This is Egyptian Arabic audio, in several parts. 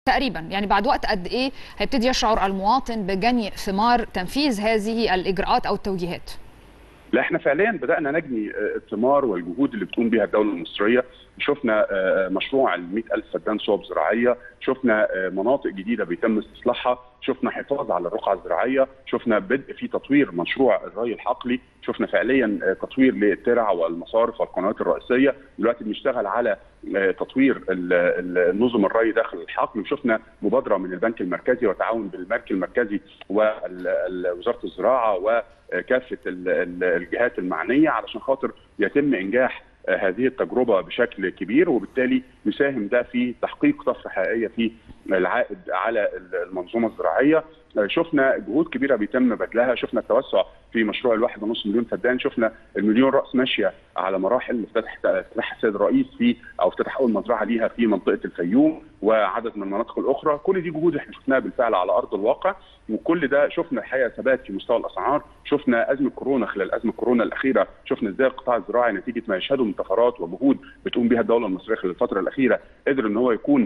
تقريبا يعني بعد وقت قد ايه هيبتدي يشعر المواطن بجني ثمار تنفيذ هذه الاجراءات او التوجيهات لا احنا فعليا بدانا نجني الثمار والجهود اللي بتقوم بها الدوله المصريه شفنا مشروع ال 100000 فدان صوب زراعيه شفنا مناطق جديده بيتم استصلاحها شفنا حفاظ على الرقعه الزراعيه شفنا بدء في تطوير مشروع الري الحقلي شفنا فعليا تطوير للترع والمصارف والقنوات الرئيسيه دلوقتي بنشتغل على تطوير نظم الري داخل الحقل وشفنا مبادره من البنك المركزي وتعاون بالبنك المركزي ووزاره الزراعه وكافه الجهات المعنيه علشان خاطر يتم انجاح هذه التجربه بشكل كبير وبالتالي يساهم ده في تحقيق طفره حقيقيه في العائد على المنظومه الزراعيه شفنا جهود كبيره بيتم بذلها شفنا التوسع في مشروع الواحد ونص مليون فدان شفنا المليون راس ماشيه على مراحل افتتح افتتاح السيد الرئيس في او افتتح اول مزرعه ليها في منطقه الفيوم وعدد من المناطق الاخرى كل دي جهود احنا شفناها بالفعل على ارض الواقع وكل ده شفنا الحقيقه ثبات في مستوى الاسعار شفنا ازمه كورونا خلال ازمه كورونا الاخيره شفنا ازاي القطاع الزراعي نتيجه ما يشهده من طفرات وجهود بتقوم بها الدوله المصريه خلال الفتره الاخيره قدر ان هو يكون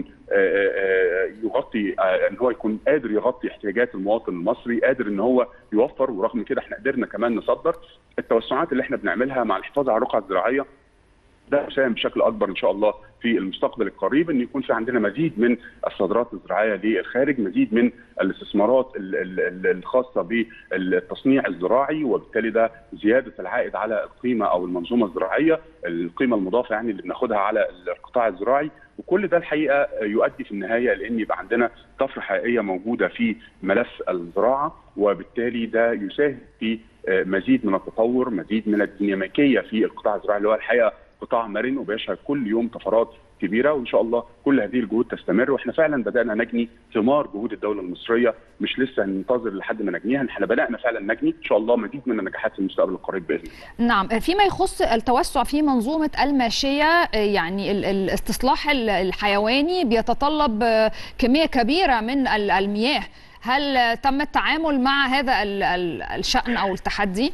يغطي ان هو يكون قادر يغطي احتياجات المواطن المصري قادر ان هو يوفر ورغم كده احنا قدرنا كمان نصدر التوسعات اللي احنا بنعملها مع الحفاظ على الرقعه الزراعيه ده يساهم بشكل اكبر ان شاء الله في المستقبل القريب ان يكون في عندنا مزيد من الصادرات الزراعيه للخارج، مزيد من الاستثمارات الخاصه بالتصنيع الزراعي وبالتالي ده زياده العائد على القيمه او المنظومه الزراعيه، القيمه المضافه يعني اللي بناخدها على القطاع الزراعي وكل ده الحقيقه يؤدي في النهايه لان يبقى عندنا طفره حقيقيه موجوده في ملف الزراعه وبالتالي ده يساهم في مزيد من التطور، مزيد من الديناميكيه في القطاع الزراعي اللي هو الحقيقه قطاع مرن وبيشهد كل يوم طفرات كبيره وان شاء الله كل هذه الجهود تستمر واحنا فعلا بدانا نجني ثمار جهود الدوله المصريه مش لسه هننتظر لحد ما نجنيها احنا بدانا فعلا نجني ان شاء الله مزيد من النجاحات في المستقبل القريب باذن الله. نعم فيما يخص التوسع في منظومه الماشيه يعني الاستصلاح الحيواني بيتطلب كميه كبيره من المياه هل تم التعامل مع هذا الشان او التحدي؟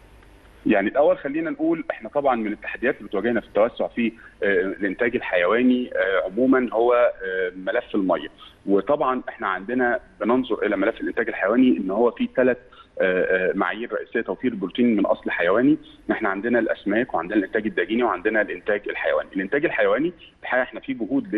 يعني الاول خلينا نقول احنا طبعا من التحديات اللي بتواجهنا في التوسع في الانتاج الحيواني عموما هو ملف الميه وطبعا احنا عندنا بننظر الى ملف الانتاج الحيواني ان هو في ثلاث معايير رئيسيه توفير البروتين من اصل حيواني احنا عندنا الاسماك وعندنا الانتاج الداجيني وعندنا الانتاج الحيواني الانتاج الحيواني الحقيقه احنا في جهود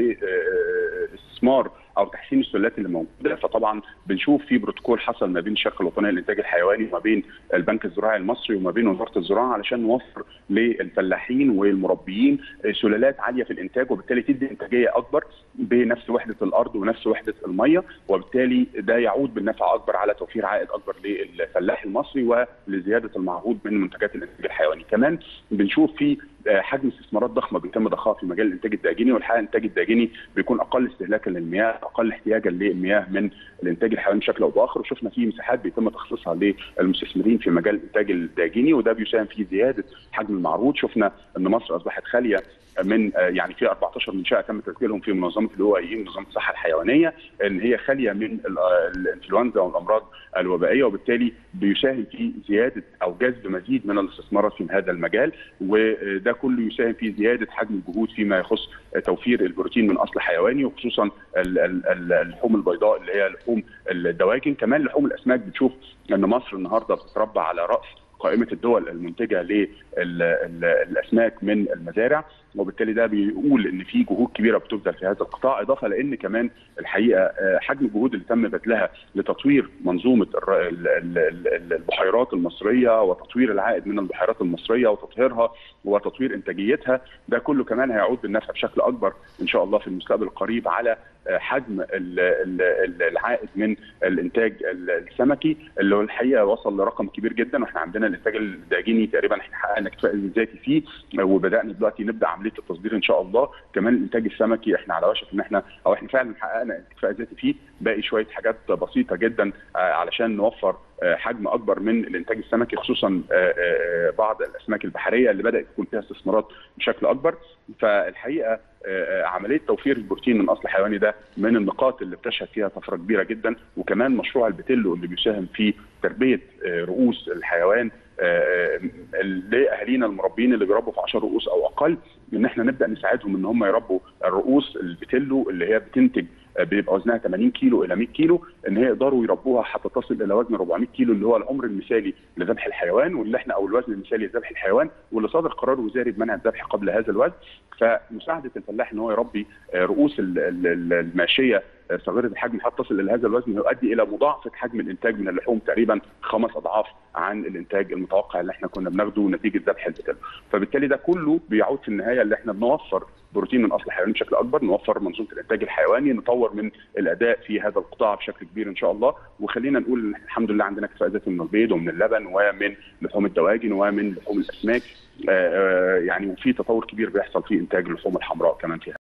لاستثمار او تحسين السلات اللي موجوده فطبعا بنشوف في بروتوكول حصل ما بين الشركه الوطنيه للانتاج الحيواني وما بين البنك الزراعي المصري وما بين وزاره الزراعه علشان نوفر للفلاحين والمربيين سلالات عاليه في الانتاج وبالتالي تدي انتاجيه اكبر بنفس وحده الارض ونفس وحده الميه وبالتالي ده يعود بالنفع اكبر على توفير عائد اكبر للفلاح المصري ولزياده المعروض من منتجات الانتاج الحيواني كمان بنشوف في حجم استثمارات ضخمه بيتم ضخها في مجال الانتاج الداجيني والحقيقه الانتاج الداجيني بيكون اقل استهلاكا للمياه اقل احتياجا للمياه من الانتاج الحيواني بشكل او باخر وشفنا في مساحات بيتم تخصيصها للمستثمرين في مجال الانتاج الداجيني وده بيساهم في زياده حجم المعروض شفنا ان مصر اصبحت خاليه من يعني في 14 منشاه تم تسجيلهم في منظمه الاو اي منظمه الصحه الحيوانيه ان هي خاليه من الانفلونزا والامراض الوبائيه وبالتالي بيساهم في زياده او جذب مزيد من الاستثمارات في هذا المجال وده كله يساهم في زياده حجم الجهود فيما يخص توفير البروتين من اصل حيواني وخصوصا اللحوم البيضاء اللي هي لحوم الدواجن كمان لحوم الاسماك بنشوف ان مصر النهارده بتتربى على راس قائمه الدول المنتجه للاسماك من المزارع وبالتالي ده بيقول ان في جهود كبيره بتبذل في هذا القطاع اضافه لان كمان الحقيقه حجم الجهود اللي تم بذلها لتطوير منظومه البحيرات المصريه وتطوير العائد من البحيرات المصريه وتطهيرها وتطوير انتاجيتها ده كله كمان هيعود بالنفع بشكل اكبر ان شاء الله في المستقبل القريب على حجم العائد من الانتاج السمكي اللي هو الحقيقه وصل لرقم كبير جدا واحنا عندنا الانتاج الداجيني تقريبا احنا حققنا اكتفاء ذاتي فيه وبدانا دلوقتي نبدا عمليه التصدير ان شاء الله كمان الانتاج السمكي احنا على وشك ان احنا او احنا فعلا حققنا اكتفاء ذاتي فيه باقي شويه حاجات بسيطه جدا علشان نوفر حجم اكبر من الانتاج السمكي خصوصا بعض الاسماك البحريه اللي بدات يكون فيها استثمارات بشكل اكبر فالحقيقه عمليه توفير البروتين من اصل حيواني ده من النقاط اللي بتشهد فيها طفره كبيره جدا وكمان مشروع البتيلو اللي بيساهم في تربيه رؤوس الحيوان لاهالينا المربيين اللي بيربوا في 10 رؤوس او اقل ان احنا نبدا نساعدهم ان هم يربوا الرؤوس البتيلو اللي هي بتنتج بيبقى وزنها 80 كيلو الى 100 كيلو ان هي يقدروا يربوها حتى تصل الى وزن 400 كيلو اللي هو العمر المثالي لذبح الحيوان واللي احنا او الوزن المثالي لذبح الحيوان واللي صادر قرار وزاري بمنع الذبح قبل هذا الوزن فمساعده الفلاح ان هو يربي رؤوس الماشيه صغيره الحجم حتى تصل الى هذا الوزن يؤدي الى مضاعفه حجم الانتاج من اللحوم تقريبا خمس اضعاف عن الانتاج المتوقع اللي احنا كنا بناخده نتيجه ذبح البتل فبالتالي ده كله بيعود في النهايه اللي احنا بنوفر بروتين من اصل حيواني بشكل اكبر نوفر منظومه الانتاج الحيواني نطور من الاداء في هذا القطاع بشكل كبير ان شاء الله وخلينا نقول الحمد لله عندنا كفاءه ذاتي من البيض ومن اللبن ومن لحوم الدواجن ومن لحوم الاسماك يعني وفي تطور كبير بيحصل في انتاج اللحوم الحمراء كمان فيها